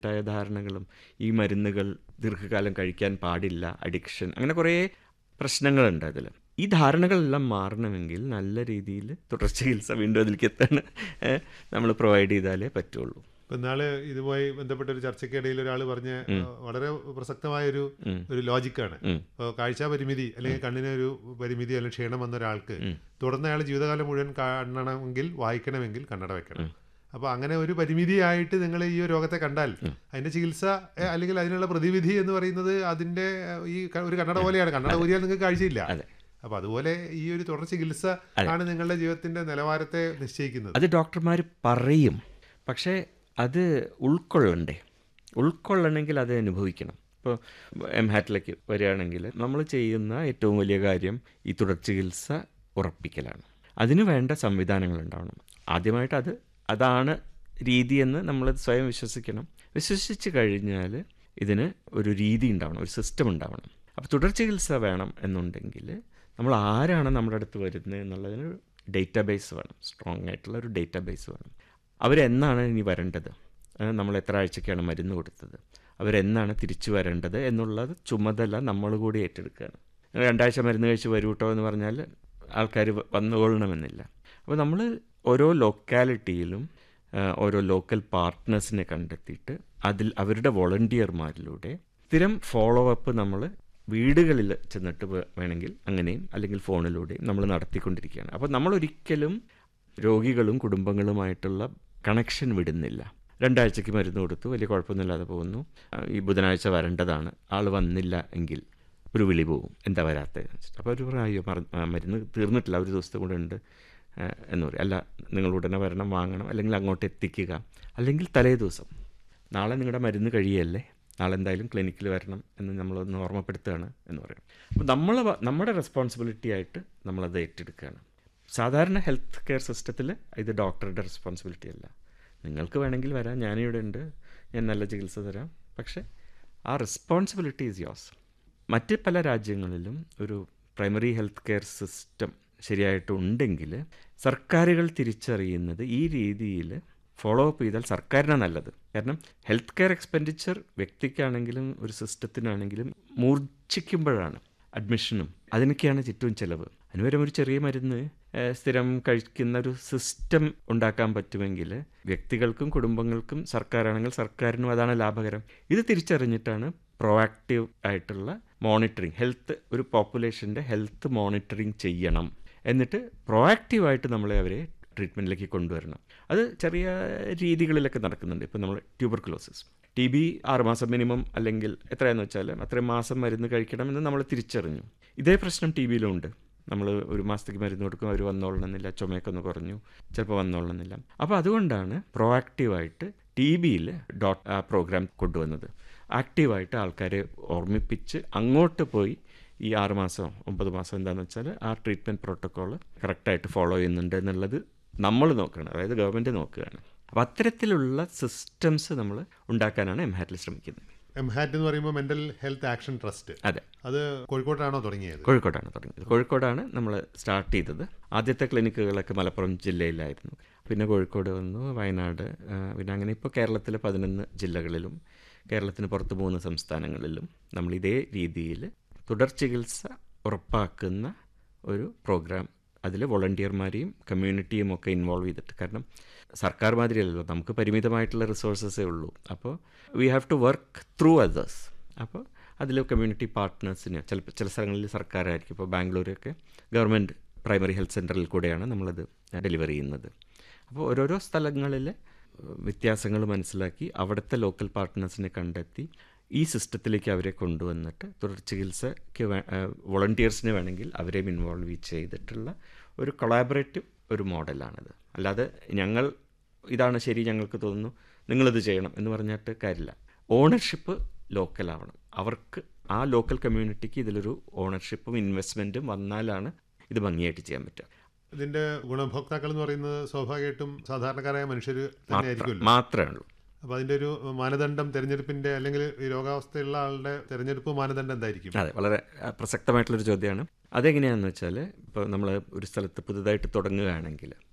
തെറ്റായ ധാരണകളും ഈ മരുന്നുകൾ ദീർഘകാലം കഴിക്കാൻ പാടില്ല അഡിക്ഷൻ അങ്ങനെ കുറേ പ്രശ്നങ്ങളുണ്ട് അതിൽ ഈ ധാരണകളെല്ലാം മാറണമെങ്കിൽ നല്ല രീതിയിൽ തുടർ ചികിത്സ വീണ്ടും അതിലേക്ക് എത്താൻ നമ്മൾ പ്രൊവൈഡ് ചെയ്താലേ പറ്റുള്ളൂ ഇപ്പൊ ഇന്നാള് ഇതുമായി ബന്ധപ്പെട്ട ഒരു ചർച്ചയ്ക്കിടയിൽ ഒരാൾ പറഞ്ഞ വളരെ പ്രസക്തമായ ഒരു ഒരു ലോജിക്കാണ് ഉം. ഇപ്പോൾ കാഴ്ച പരിമിതി അല്ലെങ്കിൽ കണ്ണിന് ഒരു പരിമിതി അല്ലെങ്കിൽ ക്ഷീണം വന്ന ഒരാൾക്ക് തുടർന്ന് അയാൾ ജീവിതകാലം മുഴുവൻ കാണണമെങ്കിൽ വായിക്കണമെങ്കിൽ കണ്ണട വെക്കണം അപ്പൊ അങ്ങനെ ഒരു പരിമിതിയായിട്ട് നിങ്ങൾ ഈ ഒരു രോഗത്തെ കണ്ടാൽ അതിന്റെ ചികിത്സ ഏ, അല്ലെങ്കിൽ അതിനുള്ള പ്രതിവിധി എന്ന് പറയുന്നത് അതിന്റെ ഏ, ഈ ക- ഒരു കണ്ണട പോലെയാണ് കണ്ണട ഊരിയാൽ നിങ്ങൾക്ക് കാഴ്ചയില്ല അതെ. അപ്പൊ അതുപോലെ ഈ ഒരു തുടർ ചികിത്സ ആണ് നിങ്ങളുടെ ജീവിതത്തിന്റെ നിലവാരത്തെ നിശ്ചയിക്കുന്നത് അത് ഡോക്ടർമാർ പറയും പക്ഷേ അത് ഉൾക്കൊള്ളണ്ടേ ഉൾക്കൊള്ളണമെങ്കിൽ അത് അനുഭവിക്കണം ഇപ്പോൾ എം ഹാറ്റിലേക്ക് വരികയാണെങ്കിൽ നമ്മൾ ചെയ്യുന്ന ഏറ്റവും വലിയ കാര്യം ഈ തുടർ ചികിത്സ ഉറപ്പിക്കലാണ് അതിന് വേണ്ട സംവിധാനങ്ങൾ ഉണ്ടാവണം ആദ്യമായിട്ട് അത് അതാണ് രീതിയെന്ന് നമ്മൾ സ്വയം വിശ്വസിക്കണം വിശ്വസിച്ച് കഴിഞ്ഞാൽ ഇതിന് ഒരു രീതി ഉണ്ടാവണം ഒരു സിസ്റ്റം ഉണ്ടാവണം അപ്പോൾ തുടർ ചികിത്സ വേണം എന്നുണ്ടെങ്കിൽ നമ്മൾ ആരാണ് നമ്മുടെ അടുത്ത് വരുന്നത് എന്നുള്ളതിന് ഡേറ്റാബേസ് വേണം സ്ട്രോങ് ആയിട്ടുള്ള ഒരു ഡേറ്റാബേസ് വേണം അവരെന്നാണ് ഇനി വരേണ്ടത് ഏഹ് നമ്മൾ എത്ര ആഴ്ചയ്ക്കാണ് മരുന്ന് കൊടുത്തത് അവരെന്നാണ് തിരിച്ചു വരേണ്ടത് എന്നുള്ളത് ചുമതല നമ്മൾ കൂടി ഏറ്റെടുക്കുകയാണ് നിങ്ങൾ രണ്ടാഴ്ച മരുന്ന് കഴിച്ച് വരൂ കേട്ടോ എന്ന് പറഞ്ഞാൽ ആൾക്കാർ വന്നുകൊള്ളണമെന്നില്ല അപ്പോൾ നമ്മൾ ഓരോ ലൊക്കാലിറ്റിയിലും ഏഹ് ഓരോ ലോക്കൽ പാർട്ട്നേഴ്സിനെ കണ്ടെത്തിയിട്ട് അതിൽ അവരുടെ വോളണ്ടിയർമാരിലൂടെ സ്ഥിരം ഫോളോ അപ്പ് നമ്മൾ വീടുകളിൽ ചെന്നിട്ട് വേ- വേണമെങ്കിൽ അങ്ങനെയും അല്ലെങ്കിൽ ഫോണിലൂടെയും നമ്മൾ നടത്തിക്കൊണ്ടിരിക്കുകയാണ് അപ്പോൾ നമ്മൾ ഒരിക്കലും രോഗികളും കുടുംബങ്ങളുമായിട്ടുള്ള കണക്ഷൻ വിടുന്നില്ല രണ്ടാഴ്ചയ്ക്ക് മരുന്ന് കൊടുത്തു വലിയ കുഴപ്പമൊന്നുമില്ലാതെ പോകുന്നു ആ, ഈ ബുധനാഴ്ച വരേണ്ടതാണ് ആൾ വന്നില്ല എങ്കിൽ ഒരു വിളി പോവും എന്താ വരാത്തത് അപ്പോൾ ഒരു പറയും അയ്യോ മറ- ആ, മരുന്ന് തീർന്നിട്ടില്ല ഒരു ദിവസത്തെ കൂടെ ഉണ്ട് ആ, എന്ന് പറയും അല്ല നിങ്ങൾ ഉടനെ വരണം വാങ്ങണം അല്ലെങ്കിൽ അങ്ങോട്ട് എത്തിക്കുക അല്ലെങ്കിൽ തലേ ദിവസം നാളെ നിങ്ങളുടെ മരുന്ന് കഴിയല്ലേ നാളെ എന്തായാലും ക്ലിനിക്കിൽ വരണം എന്ന് നമ്മളൊന്ന് ഓർമ്മപ്പെടുത്തുകയാണ് എന്ന് പറയും അപ്പോൾ നമ്മൾ നമ്മുടെ റെസ്പോൺസിബിലിറ്റി ആയിട്ട് നമ്മളത് ഏറ്റെടുക്കുകയാണ് സാധാരണ ഹെൽത്ത് കെയർ സിസ്റ്റത്തിൽ ഇത് ഡോക്ടറുടെ റെസ്പോൺസിബിലിറ്റി അല്ല നിങ്ങൾക്ക് വേണമെങ്കിൽ വരാം ഞാനിവിടെ ഉണ്ട് ഞാൻ നല്ല ചികിത്സ തരാം പക്ഷേ ആ റെസ്പോൺസിബിലിറ്റി ഈസ് യോസ് മറ്റ് പല രാജ്യങ്ങളിലും ഒരു പ്രൈമറി ഹെൽത്ത് കെയർ സിസ്റ്റം ശരിയായിട്ട് ഉണ്ടെങ്കിൽ സർക്കാരുകൾ തിരിച്ചറിയുന്നത് ഈ രീതിയിൽ ഫോളോ അപ്പ് ചെയ്താൽ സർക്കാരിനാണ് നല്ലത് കാരണം ഹെൽത്ത് കെയർ എക്സ്പെൻഡിച്ചർ വ്യക്തിക്കാണെങ്കിലും ഒരു സിസ്റ്റത്തിനാണെങ്കിലും മൂർച്ഛിക്കുമ്പോഴാണ് അഡ്മിഷനും അതിനൊക്കെയാണ് ചുറ്റും ചിലവ് അതിനുപകരം ഒരു ചെറിയ മരുന്ന് ഏഹ്, സ്ഥിരം കഴിക്കുന്ന ഒരു സിസ്റ്റം ഉണ്ടാക്കാൻ പറ്റുമെങ്കിൽ വ്യക്തികൾക്കും കുടുംബങ്ങൾക്കും സർക്കാരാണെങ്കിൽ സർക്കാരിനും അതാണ് ലാഭകരം ഇത് തിരിച്ചറിഞ്ഞിട്ടാണ് പ്രൊആക്റ്റീവ് ആയിട്ടുള്ള മോണിറ്ററിങ് ഹെൽത്ത് ഒരു പോപ്പുലേഷൻ്റെ ഹെൽത്ത് മോണിറ്ററിങ് ചെയ്യണം എന്നിട്ട് പ്രൊആക്റ്റീവായിട്ട് നമ്മളെ അവരെ ട്രീറ്റ്മെൻറ്റിലേക്ക് കൊണ്ടുവരണം അത് ചെറിയ രീതികളിലൊക്കെ നടക്കുന്നുണ്ട് ഇപ്പോൾ നമ്മൾ ട്യൂബർക്കുലോസിസ് ടി ബി ആറുമാസം മിനിമം അല്ലെങ്കിൽ എത്രയാണെന്ന് വെച്ചാൽ അത്രയും മാസം മരുന്ന് കഴിക്കണമെന്ന് നമ്മൾ തിരിച്ചറിഞ്ഞു ഇതേ പ്രശ്നം ടി ബിയിലും ഉണ്ട് നമ്മൾ ഒരു മാസത്തേക്ക് മരുന്ന് കൊടുക്കും അവർ വന്നോളണമെന്നില്ല ചുമയൊക്കെ ഒന്ന് കുറഞ്ഞു ചിലപ്പോൾ വന്നോളണമെന്നില്ല അപ്പോൾ അതുകൊണ്ടാണ് പ്രൊആക്റ്റീവായിട്ട് ടി ബിയിൽ ഡോട്ട് ആ പ്രോഗ്രാം കൊണ്ടുവന്നത് ആക്റ്റീവായിട്ട് ആൾക്കാരെ ഓർമ്മിപ്പിച്ച് അങ്ങോട്ട് പോയി ഈ ആറ് മാസം ഒമ്പത് മാസം എന്താണെന്ന് വെച്ചാൽ ആ ട്രീറ്റ്മെൻറ്റ് പ്രോട്ടോക്കോൾ കറക്റ്റായിട്ട് ഫോളോ ചെയ്യുന്നുണ്ട് എന്നുള്ളത് നമ്മൾ നോക്കുകയാണ് അതായത് ഗവൺമെൻറ് നോക്കുകയാണ് അപ്പോൾ അത്തരത്തിലുള്ള സിസ്റ്റംസ് നമ്മൾ ഉണ്ടാക്കാനാണ് എം ഹാറ്റിൽ ശ്രമിക്കുന്നത് എം ഹാറ്റ് എന്ന് പറയുമ്പോൾ മെന്റൽ ഹെൽത്ത് ആക്ഷൻ ട്രസ്റ്റ് അതെ അത് കോഴിക്കോട്ടാണോ തുടങ്ങിയത് കോഴിക്കോടാണ് തുടങ്ങിയത് കോഴിക്കോടാണ് നമ്മൾ സ്റ്റാർട്ട് ചെയ്തത് ആദ്യത്തെ ക്ലിനിക്കുകളൊക്കെ മലപ്പുറം ജില്ലയിലായിരുന്നു പിന്നെ കോഴിക്കോട് വന്നു വയനാട് ആ, പിന്നെ അങ്ങനെ ഇപ്പോൾ കേരളത്തിലെ പതിനൊന്ന് ജില്ലകളിലും കേരളത്തിന് പുറത്ത് മൂന്ന് സംസ്ഥാനങ്ങളിലും നമ്മൾ ഇതേ രീതിയിൽ തുടർ ചികിത്സ ഉറപ്പാക്കുന്ന ഒരു പ്രോഗ്രാം അതിൽ വോളണ്ടിയർമാരെയും കമ്മ്യൂണിറ്റിയും ഒക്കെ ഇൻവോൾവ് ചെയ്തിട്ട് കാരണം സർക്കാർ മാതിരിയല്ലല്ലോ നമുക്ക് പരിമിതമായിട്ടുള്ള റിസോഴ്സസേ ഉള്ളൂ അപ്പോൾ we have to work through others അപ്പോൾ അതിൽ കമ്മ്യൂണിറ്റി പാർട്ട്നേഴ്സിന് ചിലപ്പോൾ ചില സ്ഥലങ്ങളിൽ സർക്കാരായിരിക്കും ഇപ്പോൾ ബാംഗ്ലൂരൊക്കെ ഗവൺമെൻറ് പ്രൈമറി ഹെൽത്ത് സെൻറ്ററിൽ കൂടെയാണ് നമ്മളത് ഡെലിവറി ചെയ്യുന്നത് അപ്പോൾ ഓരോരോ സ്ഥലങ്ങളിലെ വ്യത്യാസങ്ങൾ മനസ്സിലാക്കി അവിടുത്തെ ലോക്കൽ പാർട്ട്നേഴ്സിനെ കണ്ടെത്തി ഈ സിസ്റ്റത്തിലേക്ക് അവരെ കൊണ്ടുവന്നിട്ട് തുടർ ചികിത്സയ്ക്ക് വോളണ്ടിയേഴ്സിന് വേണമെങ്കിൽ അവരെയും ഇൻവോൾവ് ചെയ്തിട്ടുള്ള ഒരു കൊളാബറേറ്റീവ് ഒരു മോഡലാണിത് അല്ലാതെ ഞങ്ങൾ ഇതാണ് ശരി ഞങ്ങൾക്ക് തോന്നുന്നു നിങ്ങളിത് ചെയ്യണം എന്ന് പറഞ്ഞിട്ട് കാര്യമില്ല ഓണർഷിപ്പ് ലോക്കലാവണം അവർക്ക് ആ ലോക്കൽ കമ്മ്യൂണിറ്റിക്ക് ഇതിലൊരു ഓണർഷിപ്പും ഇൻവെസ്റ്റ്മെൻറ്റും വന്നാലാണ് ഇത് ഭംഗിയായിട്ട് ചെയ്യാൻ പറ്റുക ഇതിന്റെ ഗുണഭോക്താക്കൾ എന്ന് പറയുന്നത് സ്വാഭാവികമായിട്ടും സാധാരണക്കാരായ മനുഷ്യർ തന്നെയായിരിക്കുമല്ലോ മാത്രമേ ഉള്ളൂ അപ്പൊ അതിന്റെ ഒരു മാനദണ്ഡം തെരഞ്ഞെടുപ്പിന്റെ അല്ലെങ്കിൽ ഈ രോഗാവസ്ഥയുള്ള ആളുടെ തെരഞ്ഞെടുപ്പ് മാനദണ്ഡം എന്തായിരിക്കും അതെ വളരെ ആ, പ്രസക്തമായിട്ടുള്ളൊരു ചോദ്യമാണ് അതെങ്ങനെയാണെന്ന് വെച്ചാൽ ഇപ്പോൾ നമ്മൾ ഒരു സ്ഥലത്ത് പുതുതായിട്ട് തുടങ്ങുകയാണെങ്കിൽ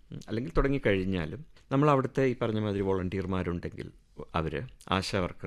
ഉം, അല്ലെങ്കിൽ തുടങ്ങിക്കഴിഞ്ഞാലും നമ്മൾ അവിടുത്തെ ഈ പറഞ്ഞ മാതിരി വോളണ്ടിയർമാരുണ്ടെങ്കിൽ അവർ ആശാ വർക്കർ